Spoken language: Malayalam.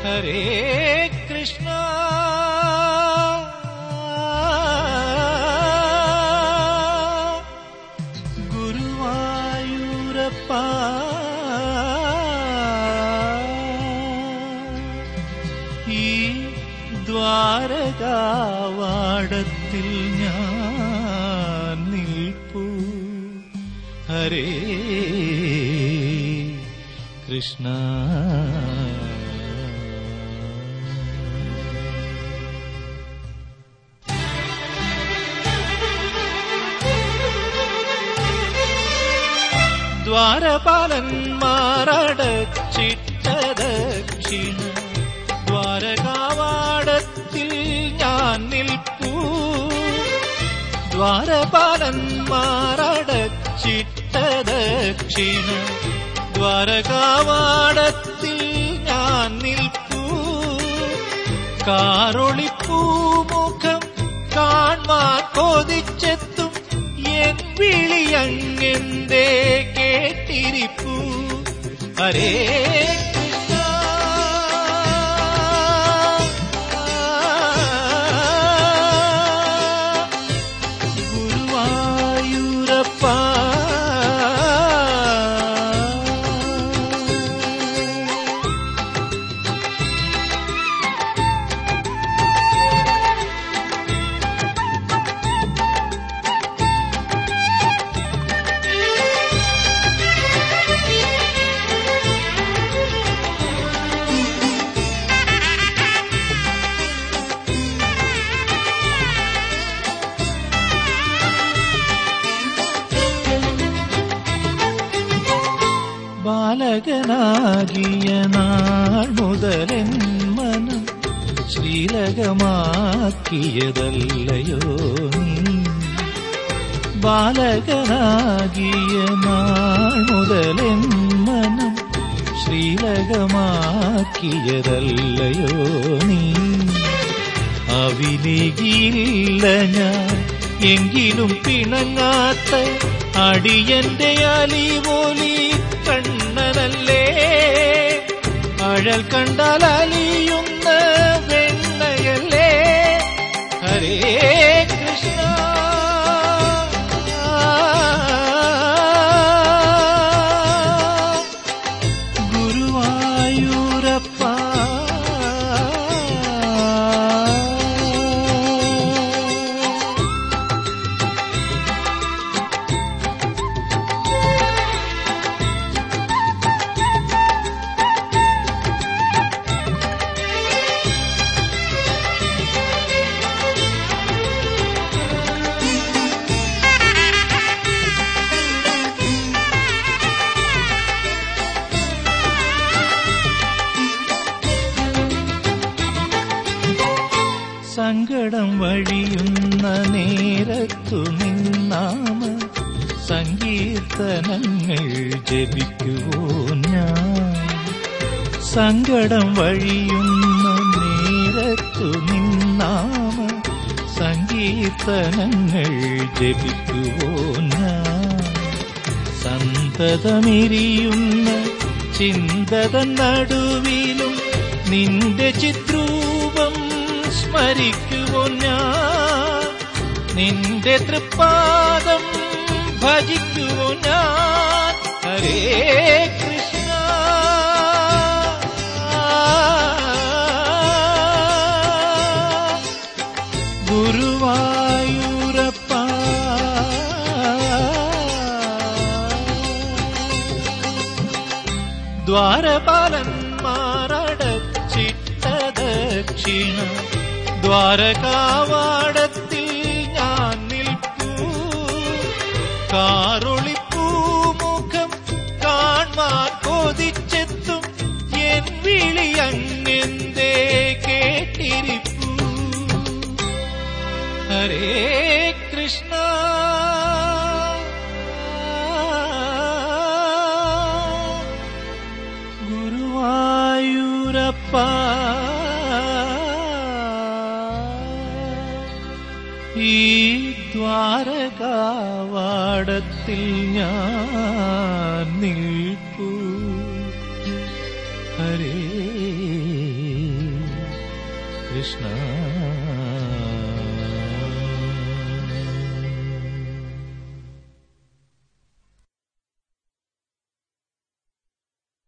ഹരേ കൃഷ്ണ ഗുരുവായൂരപ്പ ഈ ദ്വാരകാവാടത്തിൽ ഞാൻ നിൽപ്പൂ ഹരേ കൃഷ്ണ ദ്വാരപാലന്മാരടച്ചിട്ട ദക്ഷിണ ദ്വാരകാവാടത്തിൽ ഞാൻ നിൽപ്പൂ ദ്വാരപാലന്മാരടച്ചിട്ട ദക്ഷിണ ദ്വാരകാവാടത്തിൽ ഞാൻ നിൽപ്പൂ കാറൊളിപ്പൂമുഖം കാൺമാൻ കൊതിച്ചെത്തും എൻ വിളിയങ്ങെന്തേ കേട്ടിരിപ്പൂ ഹരേ കൃഷ്ണ ഗുരുവായൂരപ്പ ബാലകനാകിയ നാൾ മുതലെൻ മനം ശ്രീലകമാക്കിയതല്ലയോ നീ ബാലകനാകിയ നാൾ മുതലെൻ മനം ശ്രീലകമാക്കിയതല്ലയോ നീ അവിലേകിയില്ല ഞാൻ എങ്കിലും പിണങ്ങാത്ത അടിയന്റെ അലിമോലി കണ്ണനല്ലേ അഴൽ കണ്ടാൽ അലിയുന്ന വെണ്ണയല്ലേ ഹരേ കൃഷ്ണ ഗുരുവായൂരപ്പ സങ്കടം വഴിയുന്ന നേരത്തു നിന്നാമ സങ്കീർത്തനങ്ങൾ ജപിക്കുവോ ഞാൻ സങ്കടം വഴിയുന്ന നേരത്തു നിന്നാമ സങ്കീർത്തനങ്ങൾ ജപിക്കുവോ ഞാൻ സന്തതമെരിയുന്ന ചിന്തതൻ നടുവിലും നിന്റെ ചിത്രൂപം സ്മരിക്കുവോ ഞാൻ നിന്റെ തൃപ്പാദം ഭജിക്കുവോ ഞാൻ ഹരേ കൃഷ്ണ ഗുരുവായൂരപ്പ ദ്വാരപാലന്മാരടച്ചിട്ട ദക്ഷിണ ദ്വാരകാവാടത്തിൽ ഞാൻ നിൽപ്പൂ കാറൊളിപ്പൂമുഖം കാൺമാൻ കൊതിച്ചെത്തും എൻ വിളിയങ്ങെന്തേ കേട്ടിരിപ്പൂ ഹരേ കൃഷ്ണ ഗുരുവായൂരപ്പ ഈ ദ്വാരകാവാടത്തിൽ ഞാൻ നിൽപ്പൂ ഹരേ കൃഷ്ണ